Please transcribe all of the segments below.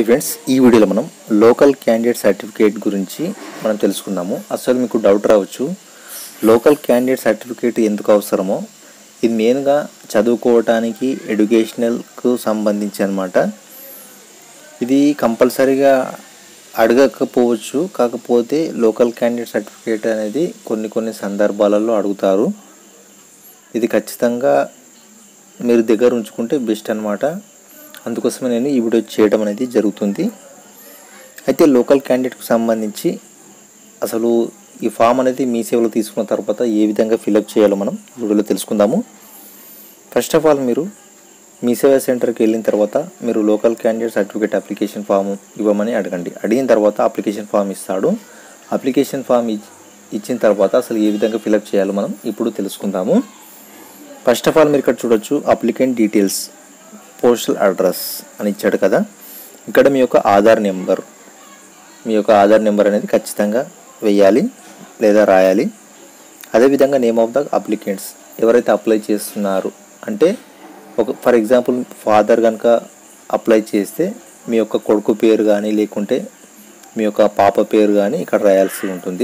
friends ఈ వీడియోలో మనం లోకల్ క్యాండిడేట్ సర్టిఫికేట్ గురించి మనం తెలుసుకుందాము అసలు మీకు డౌట్ రావచ్చు లోకల్ క్యాండిడేట్ సర్టిఫికేట్ ఎందుకు అవసరమో ఇది మెయిన్గా చదువుకోవటానికి ఎడ్యుకేషనల్కు సంబంధించి అనమాట ఇది కంపల్సరీగా అడగకపోవచ్చు కాకపోతే లోకల్ క్యాండిడేట్ సర్టిఫికేట్ అనేది కొన్ని కొన్ని సందర్భాలలో అడుగుతారు ఇది ఖచ్చితంగా మీరు దగ్గర ఉంచుకుంటే బెస్ట్ అనమాట అందుకోసమే నేను ఈ వీడియో చేయడం అనేది జరుగుతుంది అయితే లోకల్ క్యాండిడేట్కి సంబంధించి అసలు ఈ ఫామ్ అనేది మీ సేవలో తీసుకున్న తర్వాత ఏ విధంగా ఫిలప్ చేయాలో మనం ఈ వీడియోలో తెలుసుకుందాము ఫస్ట్ ఆఫ్ ఆల్ మీరు మీ సేవా సెంటర్కి వెళ్ళిన తర్వాత మీరు local candidate certificate application form ఇవ్వమని అడగండి అడిగిన తర్వాత అప్లికేషన్ ఫామ్ ఇస్తాడు అప్లికేషన్ ఫామ్ ఇచ్చిన తర్వాత అసలు ఏ విధంగా ఫిలప్ చేయాలో మనం ఇప్పుడు తెలుసుకుందాము ఫస్ట్ ఆఫ్ ఆల్ మీరు ఇక్కడ చూడొచ్చు అప్లికెంట్ డీటెయిల్స్ పోస్టల్ అడ్రస్ అని ఇచ్చాడు కదా ఇక్కడ మీ యొక్క ఆధార్ నెంబర్ మీ యొక్క ఆధార్ నెంబర్ అనేది ఖచ్చితంగా వెయ్యాలి లేదా రాయాలి అదేవిధంగా నేమ్ ఆఫ్ ద అప్లికెంట్స్ ఎవరైతే అప్లై చేస్తున్నారు అంటే ఒక ఫర్ ఎగ్జాంపుల్ ఫాదర్ కనుక అప్లై చేస్తే మీ యొక్క కొడుకు పేరు కానీ లేకుంటే మీ యొక్క పాప పేరు కానీ ఇక్కడ రాయాల్సి ఉంటుంది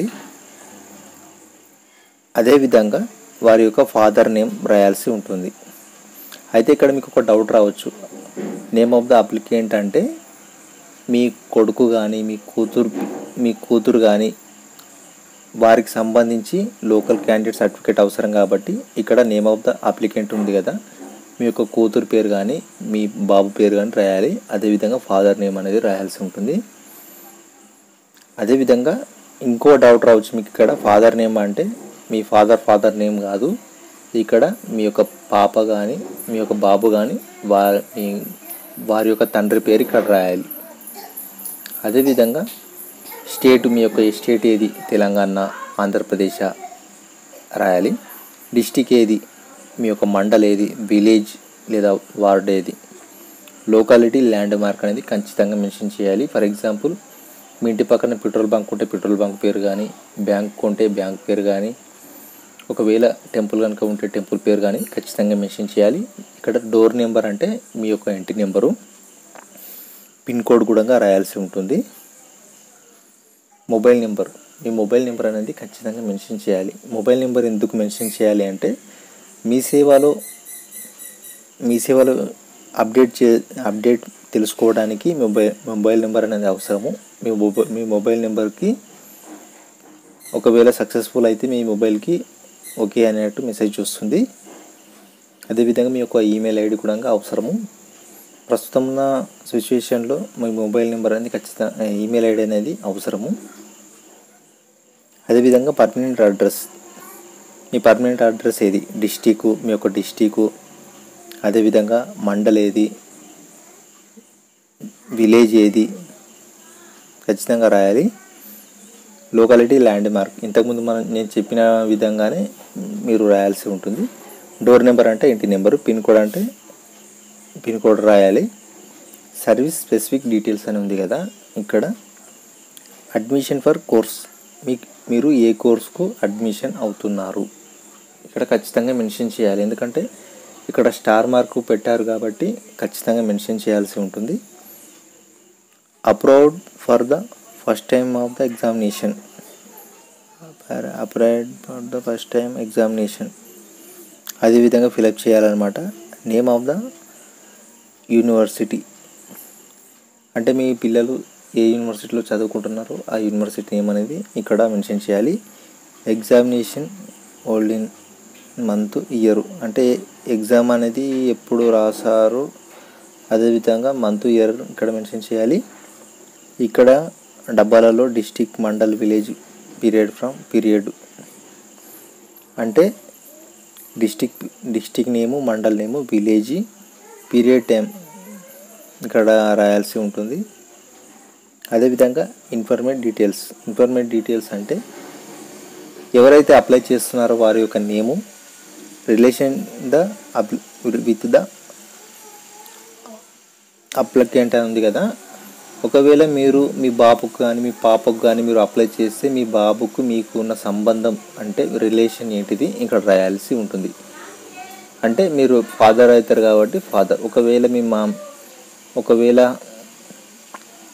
అదేవిధంగా వారి యొక్క ఫాదర్ నేమ్ రాయాల్సి ఉంటుంది అయితే ఇక్కడ మీకు ఒక డౌట్ రావచ్చు నేమ్ ఆఫ్ ద అప్లికెంట్ అంటే మీ కొడుకు కానీ మీ కూతురు మీ కూతురు కానీ వారికి సంబంధించి లోకల్ క్యాండిడేట్ సర్టిఫికేట్ అవసరం కాబట్టి ఇక్కడ నేమ్ ఆఫ్ ద అప్లికెంట్ ఉంది కదా మీ యొక్క కూతురు పేరు కానీ మీ బాబు పేరు కానీ రాయాలి అదేవిధంగా ఫాదర్ నేమ్ అనేది రాయాల్సి ఉంటుంది అదేవిధంగా ఇంకో డౌట్ రావచ్చు మీకు ఇక్కడ ఫాదర్ నేమ్ అంటే మీ ఫాదర్ ఫాదర్ నేమ్ కాదు ఇక్కడ మీ యొక్క పాప కానీ మీ యొక్క బాబు కానీ వారి వారి యొక్క తండ్రి పేరు ఇక్కడ రాయాలి అదేవిధంగా స్టేట్ మీ యొక్క స్టేట్ ఏది తెలంగాణ ఆంధ్రప్రదేశ్ రాయాలి డిస్టిక్ ఏది మీ యొక్క మండల్ ఏది విలేజ్ లేదా వార్డ్ ఏది లోకాలిటీ ల్యాండ్ మార్క్ అనేది ఖచ్చితంగా మెన్షన్ చేయాలి ఫర్ ఎగ్జాంపుల్ మీ ఇంటి పక్కన పెట్రోల్ బంక్ ఉంటే పెట్రోల్ బంక్ పేరు కానీ బ్యాంక్ ఉంటే బ్యాంక్ పేరు కానీ ఒకవేళ టెంపుల్ కనుక ఉంటే టెంపుల్ పేరు కానీ ఖచ్చితంగా మెన్షన్ చేయాలి ఇక్కడ డోర్ నెంబర్ అంటే మీ యొక్క ఇంటి నెంబరు పిన్ కోడ్ కూడా రాయాల్సి ఉంటుంది మొబైల్ నెంబర్ మీ మొబైల్ నెంబర్ అనేది ఖచ్చితంగా మెన్షన్ చేయాలి మొబైల్ నెంబర్ ఎందుకు మెన్షన్ చేయాలి అంటే మీ సేవలో మీ సేవలో అప్డేట్ చే అప్డేట్ తెలుసుకోవడానికి మొబైల్ మొబైల్ నెంబర్ అనేది అవసరము మీ మొబైల్ మీ మొబైల్ నెంబర్కి ఒకవేళ సక్సెస్ఫుల్ అయితే మీ మొబైల్కి ఓకే అనేట్టు మెసేజ్ వస్తుంది అదేవిధంగా మీ యొక్క ఈమెయిల్ ఐడి కూడా అవసరము ప్రస్తుతం ఉన్న సిచ్యువేషన్లో మీ మొబైల్ నెంబర్ అనేది ఖచ్చితంగా ఈమెయిల్ ఐడి అనేది అవసరము అదేవిధంగా పర్మనెంట్ అడ్రస్ మీ పర్మనెంట్ అడ్రస్ ఏది డిస్టిక్ మీ యొక్క డిస్టిక్ అదేవిధంగా మండల్ ఏది విలేజ్ ఏది ఖచ్చితంగా రాయాలి లోకాలిటీ ల్యాండ్ మార్క్ ఇంతకుముందు మనం నేను చెప్పిన విధంగానే మీరు రాయాల్సి ఉంటుంది డోర్ నెంబర్ అంటే ఇంటి నెంబరు పిన్ కోడ్ అంటే పిన్ కోడ్ రాయాలి సర్వీస్ స్పెసిఫిక్ డీటెయిల్స్ అని ఉంది కదా ఇక్కడ అడ్మిషన్ ఫర్ కోర్స్ మీ మీరు ఏ కోర్స్కు అడ్మిషన్ అవుతున్నారు ఇక్కడ ఖచ్చితంగా మెన్షన్ చేయాలి ఎందుకంటే ఇక్కడ స్టార్ మార్కు పెట్టారు కాబట్టి ఖచ్చితంగా మెన్షన్ చేయాల్సి ఉంటుంది approved for the first time of the examination appeared for the first time examination అదేవిధంగా ఫిలప్ చేయాలన్నమాట నేమ్ ఆఫ్ ద యూనివర్సిటీ అంటే మీ పిల్లలు ఏ యూనివర్సిటీలో చదువుకుంటున్నారో ఆ యూనివర్సిటీ నేమ్ అనేది ఇక్కడ మెన్షన్ చేయాలి examination held in month year అంటే ఎగ్జామ్ అనేది ఎప్పుడు రాసారో అదేవిధంగా మంత్ ఇయర్ ఇక్కడ మెన్షన్ చేయాలి ఇక్కడ డబ్బాలలో district mandal village period from period అంటే district district name mandal name village period time ఇక్కడ రాయాల్సి ఉంటుంది అదేవిధంగా ఇన్ఫర్మేట్ డీటెయిల్స్ ఇన్ఫర్మేట్ డీటెయిల్స్ అంటే ఎవరైతే అప్లై చేస్తున్నారో వారి యొక్క name relation the with the applicant అని ఉంది కదా ఒకవేళ మీరు మీ బాబుకు కానీ మీ పాపకు కానీ మీరు అప్లై చేస్తే మీ బాబుకు మీకు ఉన్న సంబంధం అంటే రిలేషన్ ఏంటిది ఇక్కడ రాయాల్సి ఉంటుంది అంటే మీరు ఫాదర్ అవుతారు కాబట్టి ఫాదర్ ఒకవేళ మీ మా ఒకవేళ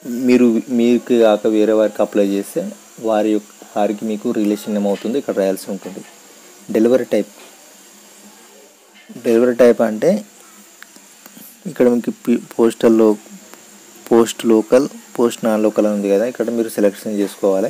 మీరు మీకు కాక వేరే వారికి అప్లై చేస్తే వారి యొక్క వారికి మీకు రిలేషన్ ఏమవుతుంది ఇక్కడ రాయాల్సి ఉంటుంది డెలివరీ టైప్ డెలివరీ టైప్ అంటే ఇక్కడ మీకు పి- పోస్టల్లో post local post non local అని ఉంది కదా ఇక్కడ మీరు సెలెక్షన్ చేసుకోవాలి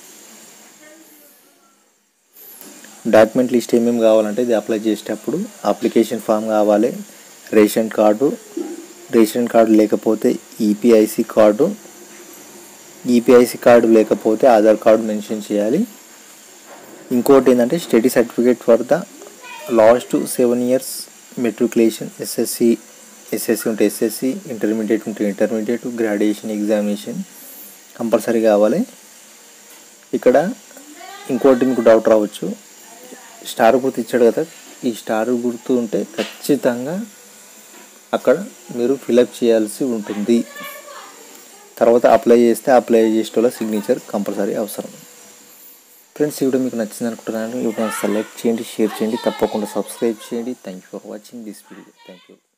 డాక్యుమెంట్ లిస్ట్ ఏమేమి కావాలంటే ఇది అప్లై చేసేటప్పుడు అప్లికేషన్ ఫామ్ కావాలి రేషన్ కార్డు రేషన్ కార్డు లేకపోతే ఈపీఐసి కార్డు ఈపీఐసి కార్డు లేకపోతే ఆధార్ కార్డు మెన్షన్ చేయాలి ఇంకోటి ఏంటంటే study certificate for the last seven years matriculation SSC SSC ఉంటే ఎస్ఎస్సి ఇంటర్మీడియట్ ఉంటే ఇంటర్మీడియట్ గ్రాడ్యుయేషన్ ఎగ్జామినేషన్ కంపల్సరీ కావాలి ఇక్కడ ఇంకోటి మీకు డౌట్ రావచ్చు స్టార్ గుర్తు ఇచ్చాడు కదా ఈ స్టార్ గుర్తు ఉంటే ఖచ్చితంగా అక్కడ మీరు ఫిలప్ చేయాల్సి ఉంటుంది తర్వాత అప్లై చేస్తే అప్లై చేసే సిగ్నేచర్ కంపల్సరీ అవసరం ఫ్రెండ్స్ ఈ వీడియో మీకు నచ్చింది అనుకుంటున్నాను ఈ వీడియో సెలెక్ట్ చేయండి షేర్ చేయండి తప్పకుండా సబ్స్క్రైబ్ చేయండి thank you for watching this video thank you